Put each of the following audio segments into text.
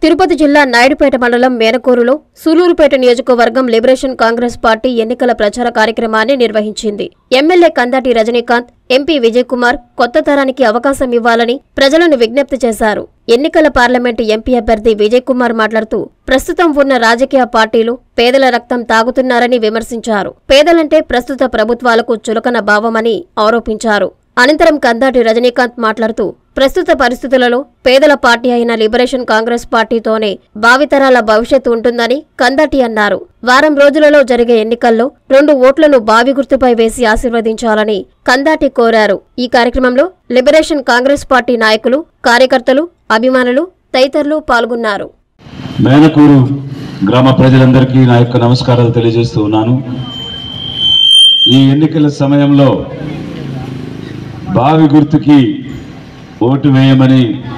తిరుపతి జిల్లా నాయుడుపేట మండలం మేనకూరులో సూలూరుపేట నియోజకవర్గం లిబరేషన్ కాంగ్రెస్ పార్టీ ఎన్నికల ప్రచార కార్యక్రమాన్ని నిర్వహించింది ఎమ్మెల్యే కందాటి రజనీకాంత్ ఎంపీ విజయ్ కుమార్ కొత్త తరానికి అవకాశం ఇవ్వాలని ప్రజలను విజ్ఞప్తి చేశారు ఎన్నికల పార్లమెంటు ఎంపీ అభ్యర్థి విజయ్ కుమార్ మాట్లాడుతూ ప్రస్తుతం ఉన్న రాజకీయ పార్టీలు పేదల రక్తం తాగుతున్నారని విమర్శించారు పేదలంటే ప్రస్తుత ప్రభుత్వాలకు చులకన భావమని ఆరోపించారు అనంతరం కందాటి రజనీకాంత్ మాట్లాడుతూ ప్రస్తుత పరిస్థితులలో పేదల పార్టీ అయిన లిబరేషన్ కాంగ్రెస్ పార్టీతోనే భావితరాల భవిష్యత్తు ఉంటుందని కందాటి అన్నారు వారం రోజులలో జరిగే ఎన్నికల్లో రెండు ఓట్లను బావి గుర్తుపై వేసి ఆశీర్వదించాలని కందాటి కోరారు ఈ కార్యక్రమంలో లిబరేషన్ కాంగ్రెస్ పార్టీ నాయకులు కార్యకర్తలు అభిమానులు తదితరులు పాల్గొన్నారు మేనకూరు గ్రామ ప్రజలందరికీ నా యొక్క నమస్కారాలు తెలియజేస్తూ ఉన్నాను ఈ ఎన్నికల సమయంలో బావి గుర్తుకి ఓటు వేయమని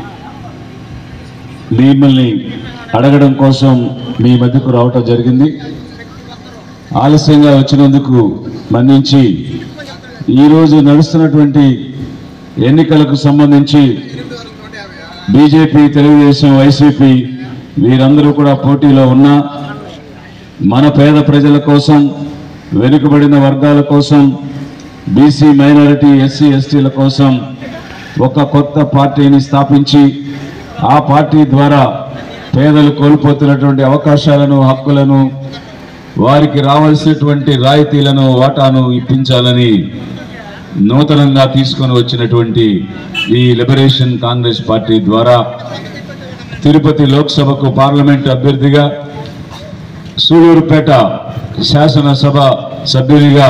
మిమ్మల్ని అడగడం కోసం మీ మధ్యకు రావటం జరిగింది ఆలస్యంగా వచ్చినందుకు మన్నించి ఈరోజు నడుస్తున్నటువంటి ఎన్నికలకు సంబంధించి బీజేపీ తెలుగుదేశం వైసీపీ వీరందరూ కూడా పోటీలో ఉన్నా మన పేద ప్రజల కోసం వెనుకబడిన వర్గాల కోసం బీసీ మైనారిటీ ఎస్సీ ఎస్టీల కోసం ఒక కొత్త పార్టీని స్థాపించి ఆ పార్టీ ద్వారా పేదలు కోల్పోతున్నటువంటి అవకాశాలను హక్కులను వారికి రావాల్సినటువంటి రాయితీలను వాటాను ఇప్పించాలని నూతనంగా తీసుకొని వచ్చినటువంటి ఈ లిబరేషన్ కాంగ్రెస్ పార్టీ ద్వారా తిరుపతి లోక్సభకు పార్లమెంట్ అభ్యర్థిగా సూలూరుపేట శాసనసభ సభ్యునిగా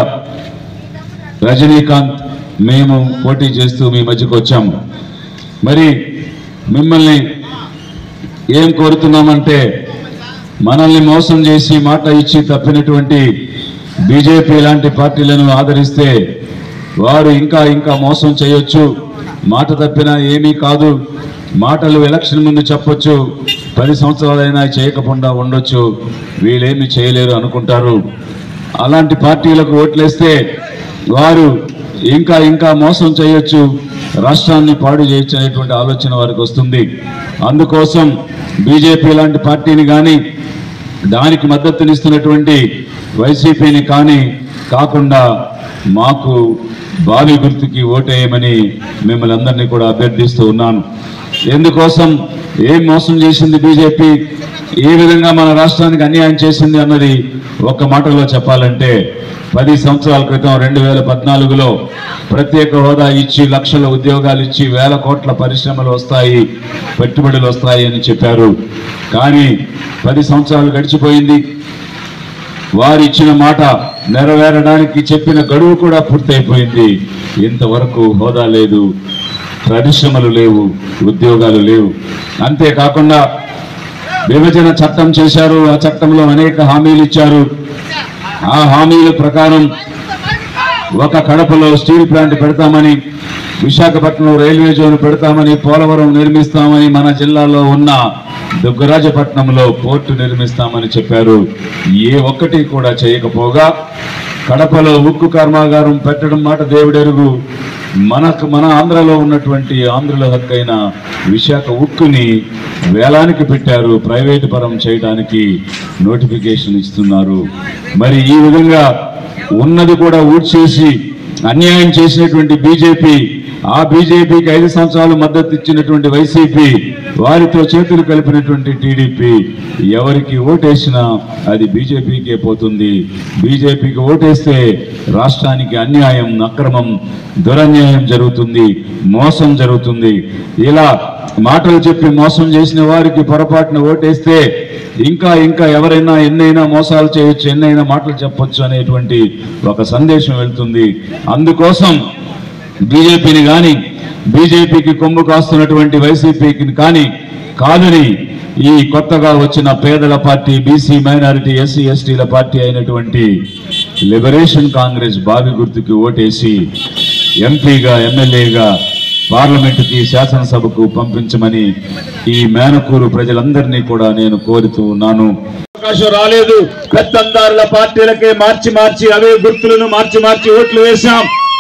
రజనీకాంత్ మేము పోటీ చేస్తూ మీ మధ్యకు వచ్చాము మరి మిమ్మల్ని ఏం కోరుతున్నామంటే మనల్ని మోసం చేసి మాట ఇచ్చి తప్పినటువంటి బీజేపీ లాంటి పార్టీలను ఆదరిస్తే వారు ఇంకా ఇంకా మోసం చేయొచ్చు మాట తప్పినా ఏమీ కాదు మాటలు ఎలక్షన్ ముందు చెప్పొచ్చు పది సంవత్సరాలైనా చేయకుండా ఉండొచ్చు వీళ్ళేమి చేయలేరు అనుకుంటారు అలాంటి పార్టీలకు ఓట్లేస్తే వారు ఇంకా ఇంకా మోసం చేయొచ్చు రాష్ట్రాన్ని పాడు చేయొచ్చు అనేటువంటి ఆలోచన వారికి వస్తుంది అందుకోసం బీజేపీ లాంటి పార్టీని కానీ దానికి మద్దతునిస్తున్నటువంటి వైసీపీని కానీ కాకుండా మాకు బావి గుర్తుకి ఓటేయమని మిమ్మల్ని అందరినీ కూడా అభ్యర్థిస్తూ ఉన్నాను ఎందుకోసం ఏం మోసం చేసింది బీజేపీ ఏ విధంగా మన రాష్ట్రానికి అన్యాయం చేసింది అన్నది ఒక్క మాటలో చెప్పాలంటే పది సంవత్సరాల క్రితం రెండు వేల పద్నాలుగులో ప్రత్యేక హోదా ఇచ్చి లక్షల ఉద్యోగాలు ఇచ్చి వేల కోట్ల పరిశ్రమలు వస్తాయి పెట్టుబడులు వస్తాయి అని చెప్పారు కానీ పది సంవత్సరాలు గడిచిపోయింది వారు ఇచ్చిన మాట నెరవేరడానికి చెప్పిన గడువు కూడా పూర్తయిపోయింది ఇంతవరకు హోదా లేదు పరిశ్రమలు లేవు ఉద్యోగాలు లేవు అంతేకాకుండా విభజన చట్టం చేశారు ఆ చట్టంలో అనేక హామీలు ఇచ్చారు ఆ హామీల ప్రకారం ఒక కడపలో స్టీల్ ప్లాంట్ పెడతామని విశాఖపట్నం రైల్వే జోన్ పెడతామని పోలవరం నిర్మిస్తామని మన జిల్లాలో ఉన్న దుగ్గరాజపట్నంలో పోర్టు నిర్మిస్తామని చెప్పారు ఏ ఒక్కటి కూడా చేయకపోగా కడపలో ఉక్కు కర్మాగారం పెట్టడం మాట దేవుడెరుగు మనకు మన ఆంధ్రలో ఉన్నటువంటి ఆంధ్రుల హక్కైన విశాఖ ఉక్కుని వేలానికి పెట్టారు ప్రైవేటు పరం చేయడానికి నోటిఫికేషన్ ఇస్తున్నారు మరి ఈ విధంగా ఉన్నది కూడా ఊడ్చేసి అన్యాయం చేసినటువంటి బీజేపీ ఆ బీజేపీకి ఐదు సంవత్సరాలు మద్దతు ఇచ్చినటువంటి వైసీపీ వారితో చేతులు కలిపినటువంటి టీడీపీ ఎవరికి ఓటేసినా అది బీజేపీకే పోతుంది బీజేపీకి ఓటేస్తే రాష్ట్రానికి అన్యాయం అక్రమం దురన్యాయం జరుగుతుంది మోసం జరుగుతుంది ఇలా మాటలు చెప్పి మోసం చేసిన వారికి పొరపాటున ఓటేస్తే ఇంకా ఇంకా ఎవరైనా ఎన్నైనా మోసాలు చేయొచ్చు ఎన్నైనా మాటలు చెప్పొచ్చు అనేటువంటి ఒక సందేశం వెళ్తుంది అందుకోసం బీజేపీని కానీ బీజేపీకి కొమ్ము కాస్తున్నటువంటి వైసీపీకి కానీ కాదని ఈ కొత్తగా వచ్చిన పేదల పార్టీ బీసీ మైనారిటీ ఎస్సీ ఎస్టీల పార్టీ అయినటువంటి లిబరేషన్ కాంగ్రెస్ బావి గుర్తుకి ఓటేసి ఎంపీగా ఎమ్మెల్యేగా పార్లమెంటుకి శాసనసభకు పంపించమని ఈ మేనకూరు ప్రజలందరినీ కూడా నేను కోరుతూ ఉన్నాను అవకాశం రాలేదు పెత్తందారుల పార్టీలకే మార్చి మార్చి అవే గుర్తులను మార్చి మార్చి ఓట్లు వేశాం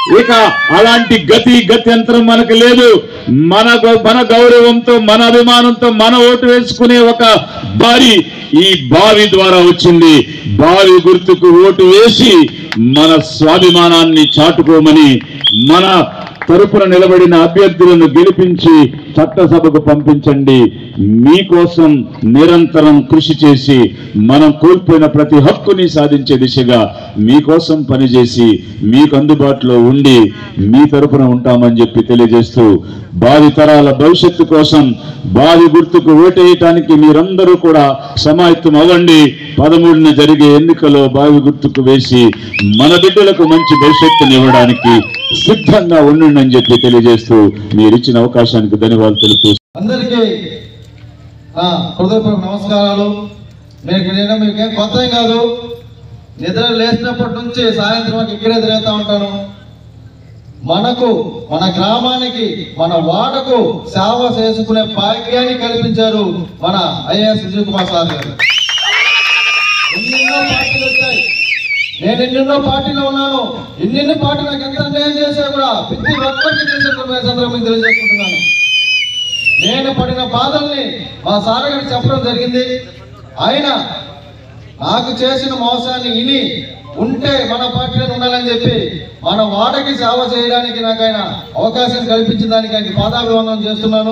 ఇక అలాంటి గతి గత్యంతరం మనకు లేదు మన గౌ- మన గౌరవంతో మన అభిమానంతో మన ఓటు వేసుకునే ఒక బారి ఈ బావి ద్వారా వచ్చింది బావి గుర్తుకు ఓటు వేసి మన స్వాభిమానాన్ని చాటుకోమని మన తరపున నిలబడిన అభ్యర్థులను గెలిపించి చట్టసభకు పంపించండి మీకోసం నిరంతరం కృషి చేసి మనం కోల్పోయిన ప్రతి హక్కుని సాధించే దిశగా మీకోసం పనిచేసి మీకు అందుబాటులో ఉండి మీ తరపున ఉంటామని చెప్పి తెలియజేస్తూ భావి తరాల భవిష్యత్తు కోసం భావి గుర్తుకు ఓటేయటానికి మీరందరూ కూడా సమాయత్తం అవ్వండి పదమూడున జరిగే ఎన్నికలో బావి గుర్తుకు వేసి మన బిడ్డలకు మంచి భవిష్యత్తుని ఇవ్వడానికి సిద్ధంగా ఉండండి అని చెప్పి తెలియజేస్తూ మీరు ఇచ్చిన అవకాశానికి ధన్యవాదాలు తెలుపుతూ అందరికీ నా హృదయపూర్వక నమస్కారాలు మీకు నేను మీకేం కొత్త ఏం కాదు నిద్ర లేచినప్పటి నుంచి సాయంత్రం వరకు ఇక్కడే తిరుగుతూ ఉంటాను మనకు మన గ్రామానికి మన వాడకు సేవ చేసుకునే భాగ్యాన్ని కల్పించారు మన ఐఏఎస్ విజయ్ కుమార్ సార్ గారు ఎన్నెన్నో పార్టీలు వచ్చాయి నేను ఎన్నెన్నో పార్టీలో ఉన్నాను ఎన్నెన్నో పార్టీ నాకు ఎంత అన్యాయం చేశా కూడా ప్రతి ఒక్కరికి చేసిన సందర్భం తెలియజేసుకుంటున్నాను నేను పడిన బాధల్ని మా సార్ గారికి చెప్పడం జరిగింది ఆయన నాకు చేసిన మోసాన్ని విని ఉంటే మన పార్టీలో ఉండాలని చెప్పి మన వాడకి సేవ చేయడానికి నాకు ఆయన అవకాశం కల్పించిన దానికి ఆయనకి పాదాభివందనం చేస్తున్నాను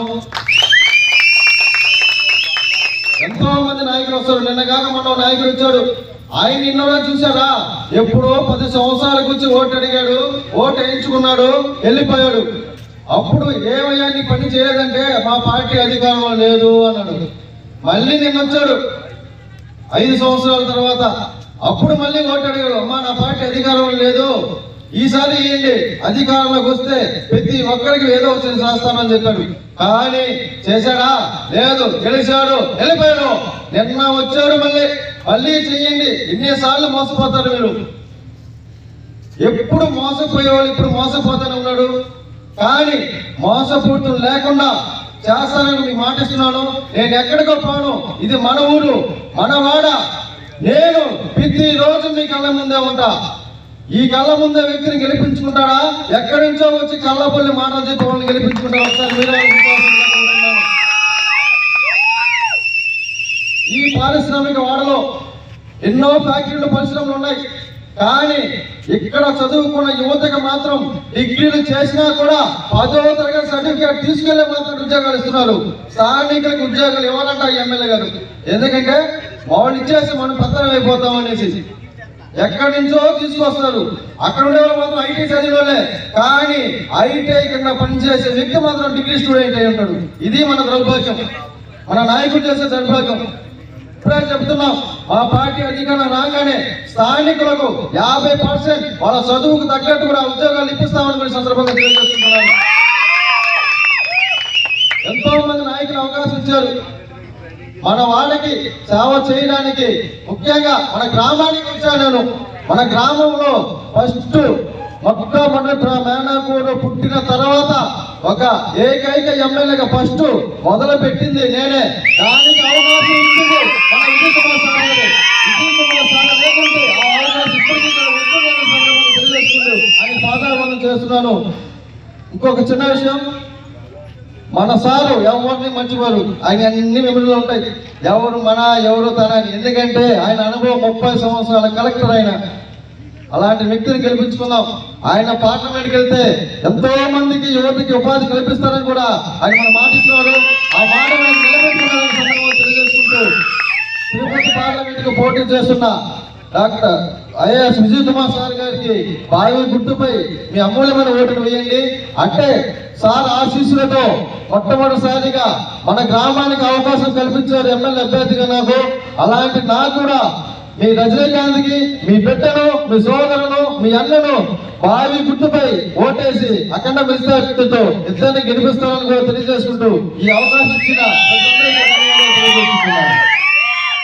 ఎంతో మంది నాయకులు వస్తారు నిన్న కాక మన నాయకుడు వచ్చాడు ఆయన నిన్న చూసారా ఎప్పుడో పది సంవత్సరాలకు వచ్చి ఓటు అడిగాడు ఓటు వేయించుకున్నాడు వెళ్ళిపోయాడు అప్పుడు ఏమయ్యా నీ పని చేయలేదంటే మా పార్టీ అధికారంలో లేదు అన్నాడు మళ్ళీ నిన్న వచ్చాడు ఐదు సంవత్సరాల తర్వాత అప్పుడు మళ్ళీ ఓటు అడిగాడు అమ్మా నా పార్టీ అధికారంలో లేదు ఈసారి ఇయ్యండి అధికారంలోకి వస్తే ప్రతి ఒక్కరికి ఏదో ఒకటి రాస్తానని చెప్పాడు కానీ చేశాడా లేదు గెలిచాడు వెళ్ళిపోయాడు నిన్న వచ్చాడు మళ్ళీ మళ్ళీ చెయ్యండి ఎన్నిసార్లు మోసపోతారు మీరు ఎప్పుడు మోసపోయేవాళ్ళు ఇప్పుడు మోసపోతానే ఉన్నాడు కానీ మోసపోవటం లేకుండా చేస్తానని మీకు మాటిస్తున్నాను నేను ఎక్కడికో పోను ఇది మన ఊరు మన వాడ నేను ప్రతి రోజు మీ కళ్ళ ముందే ఉంటా ఈ కళ్ళ ముందే వ్యక్తిని గెలిపించుకుంటాడా ఎక్కడి నుంచో వచ్చి కళ్ళపల్లి మాటలు చెప్పి వాళ్ళని గెలిపించుకుంటారా ఒకసారి మీరే ఆలోచించాల్సిందిగా కోరుతున్నాను. ఈ పారిశ్రామిక వాడలో ఎన్నో ఫ్యాక్టరీలు పరిశ్రమలు ఉన్నాయి కానీ ఇక్కడ చదువుకున్న యువతకు మాత్రం డిగ్రీలు చేసినా కూడా పదో తరగతి సర్టిఫికేట్ తీసుకెళ్లే మాత్రం ఉద్యోగాలు ఇస్తున్నారు స్థానికులకు ఉద్యోగాలు ఇవ్వాలంట ఈ ఎమ్మెల్యే గారు ఎందుకంటే వాళ్ళు ఇచ్చేసి మనం పత్రం అయిపోతాం అనేసి ఎక్కడి నుంచో తీసుకొస్తారు అక్కడ ఉండే వాళ్ళు మాత్రం ఐటీ చదివిన వాళ్ళే కానీ ఐటీ కింద పనిచేసే వ్యక్తి మాత్రం డిగ్రీ స్టూడెంట్ అయి ఉంటాడు ఇది మన దౌర్భాగ్యం మన నాయకుడు చేసే దౌర్భాగ్యం ఇప్పుడే చెప్తున్నాం మా పార్టీ అధికారం రాగానే స్థానికులకు యాభై పర్సెంట్ వాళ్ళ చదువుకు తగ్గట్టు కూడా ఉద్యోగాలు ఇప్పిస్తామని కూడా ఈ సందర్భంగా తెలియజేస్తున్నాను ఎంతో మంది నాయకులు అవకాశం ఇచ్చారు మన వాళ్ళకి సేవ చేయడానికి ముఖ్యంగా మన గ్రామానికి వచ్చాను నేను మన గ్రామంలో ఫస్ట్ మొట్టమొదటి మేనాకూరు పుట్టిన తర్వాత ఒక ఏకైక ఎమ్మెల్యేగా ఫస్ట్ మొదలు పెట్టింది నేనే దానికి అవకాశం ఇచ్చింది మన విజయ్ కుమార్ సార్ గారు. విజయ్ కుమార్ సార్ లేకుంటే ఆ అవకాశం ఇప్పటికీ కూడా ఉంటుందని సందర్భంగా తెలియజేస్తుంది అని పాదాభివందనం చేస్తున్నాను ఇంకొక చిన్న విషయం మన సారు ఎవరిని మంచివారు ఆయన అన్ని మెమరీలు ఉంటాయి ఎవరు మన ఎవరు తన అని ఎందుకంటే ఆయన అనుభవం ముప్పై సంవత్సరాల కలెక్టర్ ఆయన అలాంటి వ్యక్తిని గెలిపించుకుందాం ఆయన పార్లమెంట్కి వెళ్తే ఎంతో మందికి యువతకి ఉపాధి కల్పిస్తారని కూడా ఆయన మన మాట ఇచ్చినారు ఆ మాట ఆయన నిలబెట్టుకున్నారని సందర్భంగా తెలియజేసుకుంటూ తిరుపతి పార్లమెంట్ కు పోటీ చేస్తున్న doctor IAS Vijay Kumar sir గారికి బావి గుర్తుపై మీ అమూల్యమైన ఓటును వేయండి అంటే సార్ ఆశీస్సులతో మొట్టమొదటిసారిగా మన గ్రామానికి అవకాశం కల్పించారు ఎమ్మెల్యే అభ్యర్థిగా నాకు అలాంటి నాకు కూడా మీ రజనీకాంత్కి మీ బిడ్డను మీ సోదరును మీ అన్నను బావి గుర్తుపై ఓటేసి అఖండ మెజార్టీతో ఇద్దరిని గెలిపిస్తారని కూడా తెలియజేసుకుంటూ ఈ అవకాశం ఇచ్చిన ప్రతి ఒక్కరికి ధన్యవాదాలు తెలియజేసుకుంటున్నాను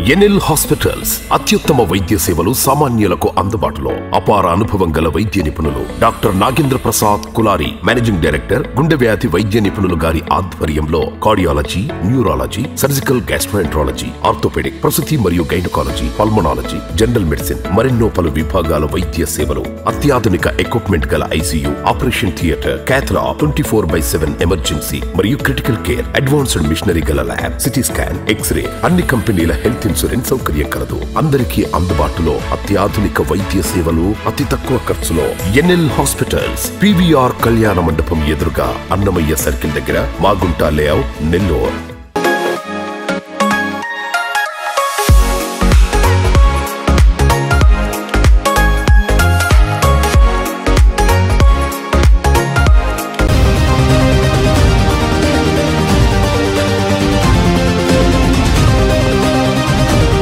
ఎన్ఎల్ హాస్పిటల్స్ అత్యుత్తమ వైద్య సేవలు సామాన్యులకు అందుబాటులో అపార అనుభవం గల వైద్య నిపుణులు doctor Nagendra Prasad Kulari managing director గుండె వ్యాధి వైద్య నిపుణులు గారి ఆధ్వర్యంలో cardiology neurology surgical gastroenterology orthopaedic ప్రసూతి మరియు గైనకాలజీ పల్మనాలజీ జనరల్ మెడిసిన్ మరెన్నో పలు విభాగాల వైద్య సేవలు అత్యాధునిక ఎక్విప్మెంట్ గల ICU operation theatre cath lab twenty four by seven emergency మరియు క్రిటికల్ కేర్ అడ్వాన్స్డ్ మిషనరీ గల ల్యాబ్ సిటీ స్కాన్ ఎక్స్రే అన్ని కంపెనీల హెల్త్ ఇన్సూరెన్స్ సౌకర్యం కలదు అందరికీ అందుబాటులో అత్యాధునిక వైద్య సేవలు అతి తక్కువ ఖర్చులో ఎన్ఎల్ హాస్పిటల్స్ పివిఆర్ కళ్యాణ మండపం ఎదురుగా అన్నమయ్య సర్కిల్ దగ్గర మాగుంట లేఅవుట్ నెల్లూరు